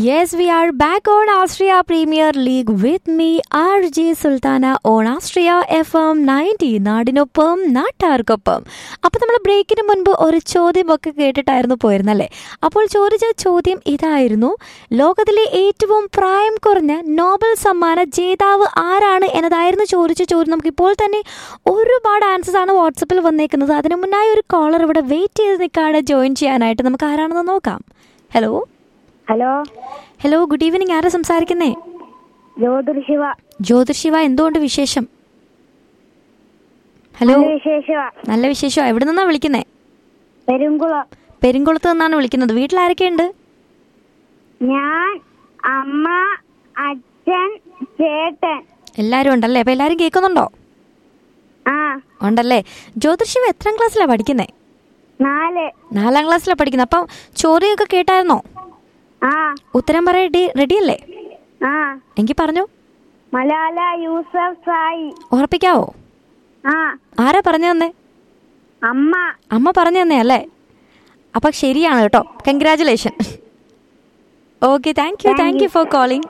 Yes, we are back on Austria Premier League with me, RJ Sultana on Austria FM 90 നാടിനൊപ്പം നാട്ടാർക്കൊപ്പം അപ്പോൾ നമ്മൾ ബ്രേക്കിന് മുൻപ് ഒരു ചോദ്യമൊക്കെ കേട്ടിട്ടായിരുന്നു പോയിരുന്നല്ലേ അപ്പോൾ ചോദിച്ച ചോദ്യം ഇതായിരുന്നു ലോകത്തിലെ ഏറ്റവും പ്രായം കുറഞ്ഞ നോബൽ സമ്മാന ജേതാവ് ആരാണ് എന്നതായിരുന്നു ചോദിച്ച ചോദ്യം നമുക്ക് ഇപ്പോൾ തന്നെ ഒരുപാട് ആൻസേഴ്സ് ആണ് വാട്സപ്പിൽ വന്നേക്കുന്നത് അതിന് മുന്നായി ഒരു കോളർ ഇവിടെ വെയിറ്റ് ചെയ്ത് നിൽക്കാണ് ജോയിൻ ചെയ്യാനായിട്ട് നമുക്ക് ആരാണെന്ന് നോക്കാം hello hello hello good evening ആരാ സംസാരിക്കുന്നേ ജ്യോതിർ ശിവ ജ്യോതിർശിവ എന്തുകൊണ്ട് വിശേഷം ഹലോ നല്ല വിശേഷ നല്ല വിശേഷം എവിടെ നിന്നാ വിളിക്കുന്നേ പെരുങ്കുളം പെരിങ്കുളത്ത് നിന്നാണ് വിളിക്കുന്നത് വീട്ടിൽ ആരൊക്കെയുണ്ട് ഞാൻ അമ്മ അച്ഛൻ ചേട്ടൻ എല്ലാവരും ഉണ്ടല്ലേ അപ്പൊ എല്ലാവരും കേൾക്കുന്നുണ്ടോ ആ ഉണ്ടല്ലേ ജ്യോതിർശിവ എത്രാം ക്ലാസ്സിലാണ് പഠിക്കുന്നേ നാല് നാലാം ക്ലാസ്സിലാണ് പഠിക്കുന്നത് അപ്പം ചോദ്യമൊക്കെ കേട്ടായിരുന്നോ ആ ഉത്തരം പറയാൻ റെഡി റെഡിയല്ലേ ആ എങ്കിൽ പറഞ്ഞു മലാല യൂസഫ് സായി ഉറപ്പിക്കാവോ ആ ആരാ പറഞ്ഞു തന്നേ അമ്മ അമ്മ പറഞ്ഞു തന്നേ അല്ലേ അപ്പൊ ശരിയാണ് കേട്ടോ congratulation okay thank you thank you for calling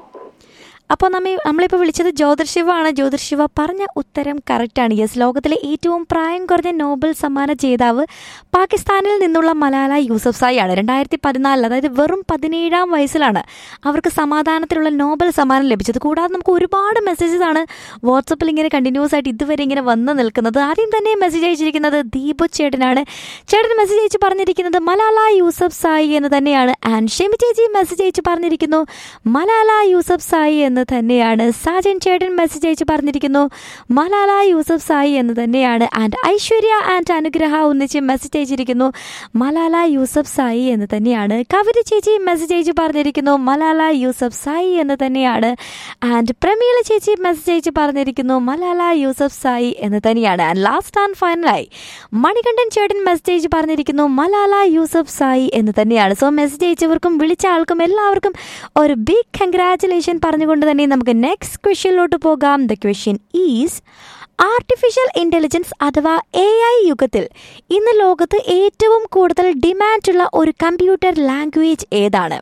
അപ്പോൾ നമ്മ നമ്മളിപ്പോൾ വിളിച്ചത് ജ്യോതിർശിവ ആണ് ജ്യോതിർശിവ പറഞ്ഞ ഉത്തരം കറക്റ്റാണ് യെസ് ലോകത്തിലെ ഏറ്റവും പ്രായം കുറഞ്ഞ നോബൽ സമ്മാന ജേതാവ് പാകിസ്ഥാനിൽ നിന്നുള്ള മലാല യൂസഫ് സായി ആണ് രണ്ടായിരത്തി പതിനാലിൽ അതായത് വെറും പതിനേഴാം വയസ്സിലാണ് അവർക്ക് സമാധാനത്തിലുള്ള നോബൽ സമ്മാനം ലഭിച്ചത് കൂടാതെ നമുക്ക് ഒരുപാട് മെസ്സേജസ് ആണ് വാട്സപ്പിൽ ഇങ്ങനെ കണ്ടിന്യൂസ് ആയിട്ട് ഇതുവരെ ഇങ്ങനെ വന്ന് നിൽക്കുന്നത് ആദ്യം തന്നെ മെസ്സേജ് അയച്ചിരിക്കുന്നത് ദീപു ചേട്ടനാണ് ചേട്ടൻ മെസ്സേജ് അയച്ച് പറഞ്ഞിരിക്കുന്നത് മലാല യൂസഫ് സായി എന്ന് തന്നെയാണ് ആൻഡ് ഷെമി ചേച്ചി മെസ്സേജ് അയച്ച് പറഞ്ഞിരിക്കുന്നു മലാല യൂസഫ് സായി എന്ന് തന്നെയാണ് സാജൻ ചേട്ടൻ മെസ്സേജ് അയച്ച് പറഞ്ഞിരിക്കുന്നു മലാല യൂസഫ് സായി എന്ന് തന്നെയാണ് ആൻഡ് ഐശ്വര്യ ആൻഡ് അനുഗ്രഹ ഒന്നിച്ച് മെസ്സേജ് അയച്ചിരിക്കുന്നു മലാല യൂസഫ് സായി എന്ന് തന്നെയാണ് കവിത ചേച്ചി മെസ്സേജ് അയച്ച് പറഞ്ഞിരിക്കുന്നു മലാല യൂസഫ് സായി എന്ന് തന്നെയാണ് ആൻഡ് പ്രമീള ചേച്ചി മെസ്സേജ് അയച്ച് പറഞ്ഞിരിക്കുന്നു മലാല യൂസഫ് സായി എന്ന് തന്നെയാണ് ആൻഡ് ലാസ്റ്റ് ആൻഡ് ഫൈനലായി മണികണ്ഠൻ ചേട്ടൻ മെസ്സേജ് അയച്ച് പറഞ്ഞിരിക്കുന്നു മലാല യൂസഫ് സായി എന്ന് തന്നെയാണ് സോ മെസ്സേജ് അയച്ചവർക്കും വിളിച്ച ആൾക്കും എല്ലാവർക്കും ഒരു ബിഗ് കൺഗ്രാറ്റുലേഷൻ പറഞ്ഞുകൊണ്ട് തന്നെ നമുക്ക് നെക്സ്റ്റ് ക്വസ്റ്റ്യനിലോട്ട് പോകാം the question is artificial intelligence അഥവാ എ ഐ യുഗത്തിൽ ഇന്ന് ലോകത്ത് ഏറ്റവും കൂടുതൽ ഡിമാൻഡുള്ള ഒരു കമ്പ്യൂട്ടർ ലാംഗ്വേജ് ഏതാണ്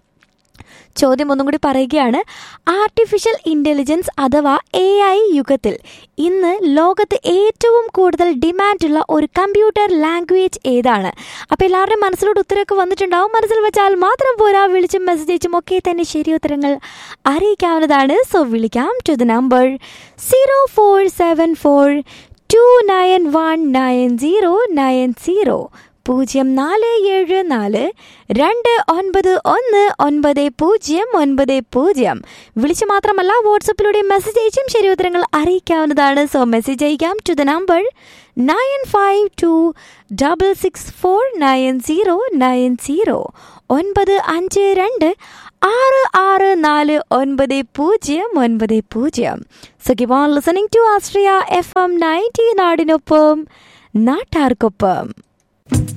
ചോദ്യം ഒന്നും കൂടി പറയുകയാണ് ആർട്ടിഫിഷ്യൽ ഇൻ്റലിജൻസ് അഥവാ എ ഐ യുഗത്തിൽ ഇന്ന് ലോകത്ത് ഏറ്റവും കൂടുതൽ ഡിമാൻഡുള്ള ഒരു കമ്പ്യൂട്ടർ ലാംഗ്വേജ് ഏതാണ് അപ്പോൾ എല്ലാവരുടെയും മനസ്സിലോട്ട് ഉത്തരമൊക്കെ വന്നിട്ടുണ്ടാവും മനസ്സിൽ വെച്ചാൽ മാത്രം പോരാ വിളിച്ചും മെസ്സേജ് അയച്ചും ഒക്കെ തന്നെ ശരി ഉത്തരങ്ങൾ അറിയിക്കാവുന്നതാണ് സോ വിളിക്കാം to the number zero four seven four two nine one nine zero nine zero പൂജ്യം നാല് ഏഴ് നാല് രണ്ട് ഒൻപത് ഒന്ന് ഒൻപത് പൂജ്യം ഒൻപത് പൂജ്യം വിളിച്ച് മാത്രമല്ല വാട്സപ്പിലൂടെ മെസ്സേജ് അയച്ചും ശരി ഉത്തരങ്ങൾ അറിയിക്കാവുന്നതാണ് സോ മെസ്സേജ് അയക്കാം to the number nine five two double six four nine zero nine zero ഒൻപത് അഞ്ച് രണ്ട് ആറ് ആറ് നാല് ഒൻപത് പൂജ്യം ഒൻപത് പൂജ്യം so keep on listening to Astria F M ninety നാടിനൊപ്പം നാട്ടാർക്കൊപ്പം